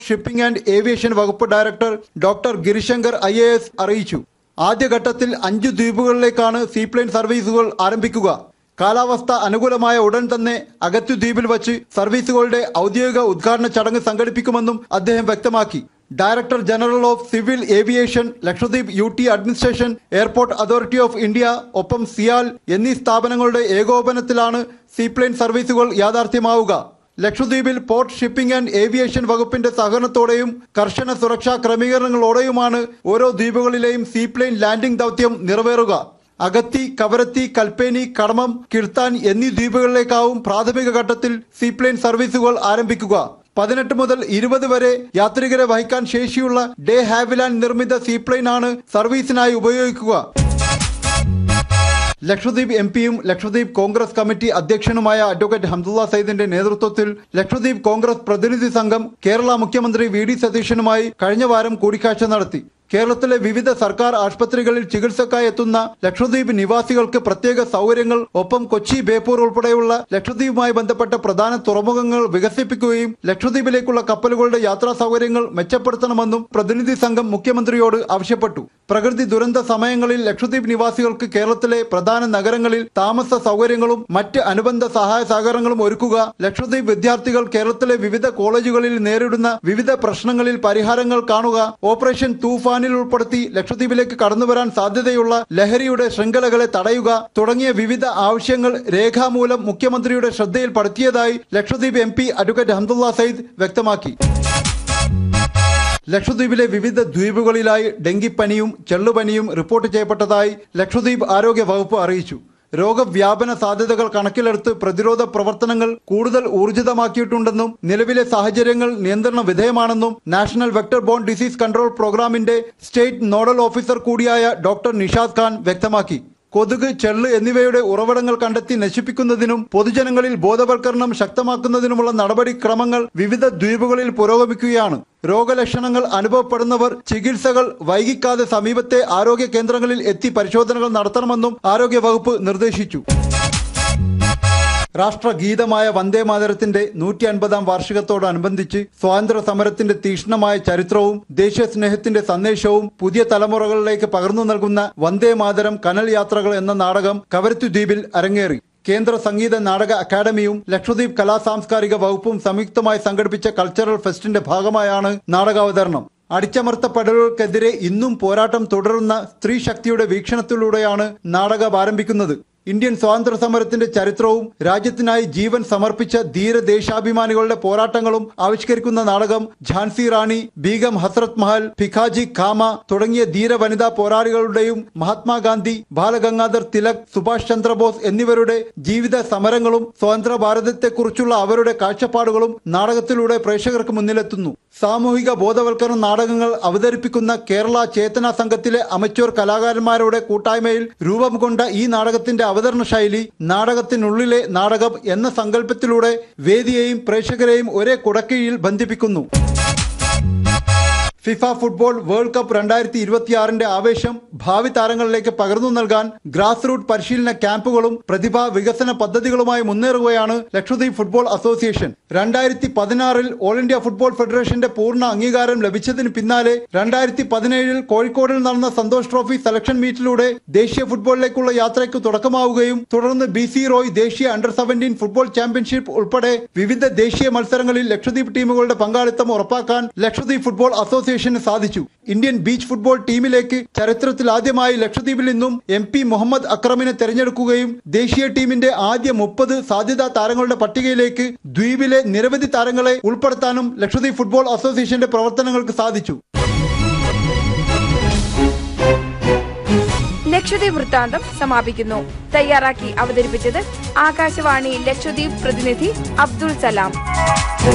shipping and aviation വകുപ്പ് director doctor Girishankar I A S അറിയിച്ചു ആദ്യഘട്ടത്തിൽ അഞ്ചു ദ്വീപുകളിലേക്കാണ് സീപ്ലെയിൻ സർവീസുകൾ ആരംഭിക്കുക കാലാവസ്ഥ അനുകൂലമായ ഉടൻ തന്നെ അഗത്തു ദ്വീപിൽ വച്ച് സർവീസുകളുടെ ഔദ്യോഗിക ഉദ്ഘാടന ചടങ്ങ് സംഘടിപ്പിക്കുമെന്നും അദ്ദേഹം വ്യക്തമാക്കി director general of civil aviation Lakshadweep U T administration airport authority of India ഒപ്പം സിയാൽ എന്നീ സ്ഥാപനങ്ങളുടെ ഏകോപനത്തിലാണ് സീപ്ലെയിൻ സർവീസുകൾ യാഥാർത്ഥ്യമാവുക ലക്ഷദ്വീപിൽ പോർട്ട് ഷിപ്പിംഗ് ആൻഡ് ഏവിയേഷൻ വകുപ്പിന്റെ സഹകരണത്തോടെയും കർശന സുരക്ഷാ ക്രമീകരണങ്ങളോടെയുമാണ് ഓരോ ദ്വീപുകളിലെയും സീപ്ലെയിൻ ലാൻഡിംഗ് ദൗത്യം നിറവേറുക അഗത്തി കവരത്തി കൽപ്പേനി കടമം കിർത്താൻ എന്നീ ദ്വീപുകളിലേക്കാവും പ്രാഥമിക ഘട്ടത്തിൽ സീപ്ലെയിൻ സർവീസുകൾ ആരംഭിക്കുക പതിനെട്ട് മുതൽ ഇരുപത് വരെ യാത്രികരെ വഹിക്കാൻ ശേഷിയുള്ള ഡേ ഹാവിലാൻഡ് നിർമ്മിത സീപ്ലെയിൻ ആണ് സർവീസിനായി ഉപയോഗിക്കുക ലക്ഷദ്വീപ് എം പിയും ലക്ഷദ്വീപ് കോൺഗ്രസ് കമ്മിറ്റി അധ്യക്ഷനുമായ അഡ്വക്കേറ്റ് ഹംദുള്ള സയ്യിദിന്റെ നേതൃത്വത്തിൽ ലക്ഷദ്വീപ് കോൺഗ്രസ് പ്രതിനിധി സംഘം കേരള മുഖ്യമന്ത്രി വി ഡി സതീശനുമായി കഴിഞ്ഞ വാരം കൂടിക്കാഴ്ച നടത്തി കേരളത്തിലെ വിവിധ സർക്കാർ ആശുപത്രികളിൽ ചികിത്സക്കായി എത്തുന്ന ലക്ഷദ്വീപ് നിവാസികൾക്ക് പ്രത്യേക സൗകര്യങ്ങൾ ഒപ്പം കൊച്ചി ബേപ്പൂർ ഉൾപ്പെടെയുള്ള ലക്ഷദ്വീപുമായി ബന്ധപ്പെട്ട പ്രധാന തുറമുഖങ്ങൾ വികസിപ്പിക്കുകയും ലക്ഷദ്വീപിലേക്കുള്ള കപ്പലുകളുടെ യാത്രാ സൗകര്യങ്ങൾ മെച്ചപ്പെടുത്തണമെന്നും പ്രതിനിധി സംഘം മുഖ്യമന്ത്രിയോട് ആവശ്യപ്പെട്ടു പ്രകൃതി ദുരന്ത സമയങ്ങളിൽ ലക്ഷദ്വീപ് നിവാസികൾക്ക് കേരളത്തിലെ പ്രധാന നഗരങ്ങളിൽ താമസ സൗകര്യങ്ങളും മറ്റ് അനുബന്ധ സഹായ സഹകരണങ്ങളും ഒരുക്കുക ലക്ഷദ്വീപ് വിദ്യാർത്ഥികൾ കേരളത്തിലെ വിവിധ കോളേജുകളിൽ നേരിടുന്ന വിവിധ പ്രശ്നങ്ങളിൽ പരിഹാരങ്ങൾ കാണുക ഓപ്പറേഷൻ തൂഫാനിൽ ഉൾപ്പെടുത്തി ലക്ഷദ്വീപിലേക്ക് കടന്നുവരാൻ സാധ്യതയുള്ള ലഹരിയുടെ ശൃംഖലകളെ തടയുക തുടങ്ങിയ വിവിധ ആവശ്യങ്ങൾ രേഖാമൂലം മുഖ്യമന്ത്രിയുടെ ശ്രദ്ധയിൽപ്പെടുത്തിയതായി Lakshadweep M P advocate Hamdullah Sayeed വ്യക്തമാക്കി ലക്ഷദ്വീപിലെ വിവിധ ദ്വീപുകളിലായി ഡെങ്കിപ്പനിയും ചെള്ളുപനിയും റിപ്പോർട്ട് ചെയ്യപ്പെട്ടതായി ലക്ഷദ്വീപ് ആരോഗ്യ വകുപ്പ് അറിയിച്ചു രോഗവ്യാപന സാധ്യതകൾ കണക്കിലെടുത്ത് പ്രതിരോധ പ്രവർത്തനങ്ങൾ കൂടുതൽ ഊർജിതമാക്കിയിട്ടുണ്ടെന്നും നിലവിലെ സാഹചര്യങ്ങൾ നിയന്ത്രണ വിധേയമാണെന്നും national vector borne disease control പ്രോഗ്രാമിന്റെ സ്റ്റേറ്റ് നോഡൽ ഓഫീസർ കൂടിയായ ഡോക്ടർ നിഷാദ് ഖാൻ വ്യക്തമാക്കി കൊതുക് ചെള്ള് എന്നിവയുടെ ഉറവിടങ്ങൾ കണ്ടെത്തി നശിപ്പിക്കുന്നതിനും പൊതുജനങ്ങളിൽ ബോധവൽക്കരണം ശക്തമാക്കുന്നതിനുമുള്ള നടപടിക്രമങ്ങൾ വിവിധ ദ്വീപുകളിൽ പുരോഗമിക്കുകയാണ് രോഗലക്ഷണങ്ങൾ അനുഭവപ്പെടുന്നവർ ചികിത്സകൾ വൈകിക്കാതെ സമീപത്തെ ആരോഗ്യ കേന്ദ്രങ്ങളിൽ എത്തി പരിശോധനകൾ നടത്തണമെന്നും ആരോഗ്യ വകുപ്പ് നിർദ്ദേശിച്ചു രാഷ്ട്രഗീതമായ വന്ദേ മാതരത്തിന്റെ നൂറ്റി അൻപതാം വാർഷികത്തോടനുബന്ധിച്ച് സ്വാതന്ത്ര്യ സമരത്തിന്റെ തീക്ഷ്ണമായ ചരിത്രവും ദേശീയ സ്നേഹത്തിന്റെ സന്ദേശവും പുതിയ തലമുറകളിലേക്ക് പകർന്നു നൽകുന്ന വന്ദേ മാതരം കനൽ യാത്രകൾ എന്ന നാടകം കവരത്തു ദ്വീപിൽ അരങ്ങേറി കേന്ദ്ര സംഗീത നാടക അക്കാദമിയും ലക്ഷദ്വീപ് കലാ സാംസ്കാരിക വകുപ്പും സംയുക്തമായി സംഘടിപ്പിച്ച കൾച്ചറൽ ഫെസ്റ്റിന്റെ ഭാഗമായാണ് നാടകാവതരണം അടിച്ചമർത്തപ്പെടലുകൾക്കെതിരെ ഇന്നും പോരാട്ടം തുടരുന്ന സ്ത്രീ ശക്തിയുടെ വീക്ഷണത്തിലൂടെയാണ് നാടകം ആരംഭിക്കുന്നത് ഇന്ത്യൻ സ്വാതന്ത്ര്യ സമരത്തിന്റെ ചരിത്രവും രാജ്യത്തിനായി ജീവൻ സമർപ്പിച്ച ധീര ദേശാഭിമാനികളുടെ പോരാട്ടങ്ങളും ആവിഷ്കരിക്കുന്ന നാടകം ഝാൻസി റാണി ബീഗം ഹസ്രത് മഹൽ ഭിഖാജി ഖാമ തുടങ്ങിയ ധീര വനിതാ പോരാളികളുടെയും മഹാത്മാഗാന്ധി ബാലഗംഗാധർ തിലക് സുഭാഷ് ചന്ദ്രബോസ് എന്നിവരുടെ ജീവിത സമരങ്ങളും സ്വതന്ത്ര ഭാരതത്തെക്കുറിച്ചുള്ള അവരുടെ കാഴ്ചപ്പാടുകളും നാടകത്തിലൂടെ പ്രേക്ഷകർക്ക് മുന്നിലെത്തുന്നു സാമൂഹിക ബോധവൽക്കരണ നാടകങ്ങൾ അവതരിപ്പിക്കുന്ന കേരള ചേതന സംഘത്തിലെ അമച്വർ കലാകാരന്മാരുടെ കൂട്ടായ്മയിൽ രൂപം കൊണ്ട ഈ നാടകത്തിന്റെ അവതരണ ശൈലി നാടകത്തിനുള്ളിലെ നാടകം എന്ന സങ്കല്പത്തിലൂടെ വേദിയെയും പ്രേക്ഷകരെയും ഒരേ കുടക്കീഴിൽ ബന്ധിപ്പിക്കുന്നു ഫിഫ ഫുട്ബോൾ വേൾഡ് കപ്പ് രണ്ടായിരത്തി ഇരുപത്തിയാറിന്റെ ആവേശം ഭാവി താരങ്ങളിലേക്ക് പകർന്നു നൽകാൻ ഗ്രാസ് റൂട്ട് പരിശീലന ക്യാമ്പുകളും പ്രതിഭാ വികസന പദ്ധതികളുമായി മുന്നേറുകയാണ് ലക്ഷദ്വീപ് ഫുട്ബോൾ അസോസിയേഷൻ രണ്ടായിരത്തി പതിനാറിൽ ഓൾ ഇന്ത്യ ഫുട്ബോൾ ഫെഡറേഷന്റെ പൂർണ്ണ അംഗീകാരം ലഭിച്ചതിന് പിന്നാലെ രണ്ടായിരത്തി പതിനേഴിൽ കോഴിക്കോടിൽ നടന്ന സന്തോഷ് ട്രോഫി സെലക്ഷൻ മീറ്റിലൂടെ ദേശീയ ഫുട്ബോളിലേക്കുള്ള യാത്രയ്ക്ക് തുടക്കമാവുകയും തുടർന്ന് ബി സി റോയ് ദേശീയ അണ്ടർ സെവന്റീൻ ഫുട്ബോൾ ചാമ്പ്യൻഷിപ്പ് ഉൾപ്പെടെ വിവിധ ദേശീയ മത്സരങ്ങളിൽ ലക്ഷദ്വീപ് ടീമുകളുടെ പങ്കാളിത്തം ഉറപ്പാക്കാൻ ലക്ഷദ്വീപ് ഫുട്ബോൾ അസോസിയേഷന് സാധിച്ചു ഇന്ത്യൻ ബീച്ച് ഫുട്ബോൾ ടീമിലേക്ക് ചരിത്രത്തിൽ ആദ്യമായി ലക്ഷദ്വീപിൽ നിന്നും എം പി മുഹമ്മദ് അക്രമിനെ തെരഞ്ഞെടുക്കുകയും ദേശീയ ടീമിന്റെ ആദ്യ മുപ്പത് സാധ്യതാ താരങ്ങളുടെ പട്ടികയിലേക്ക് ദ്വീപിലെ നിരവധി താരങ്ങളെ ഉൾപ്പെടുത്താനും ലക്ഷദ്വീപ് ഫുട്ബോൾ അസോസിയേഷന്റെ പ്രവർത്തനങ്ങൾക്ക് സാധിച്ചു ലക്ഷദ്വീപ് വൃത്താന്തം സമാപിക്കുന്നു തയ്യാറാക്കി അവതരിപ്പിച്ചത് ആകാശവാണി ലക്ഷദ്വീപ് പ്രതിനിധി അബ്ദുൾ സലാം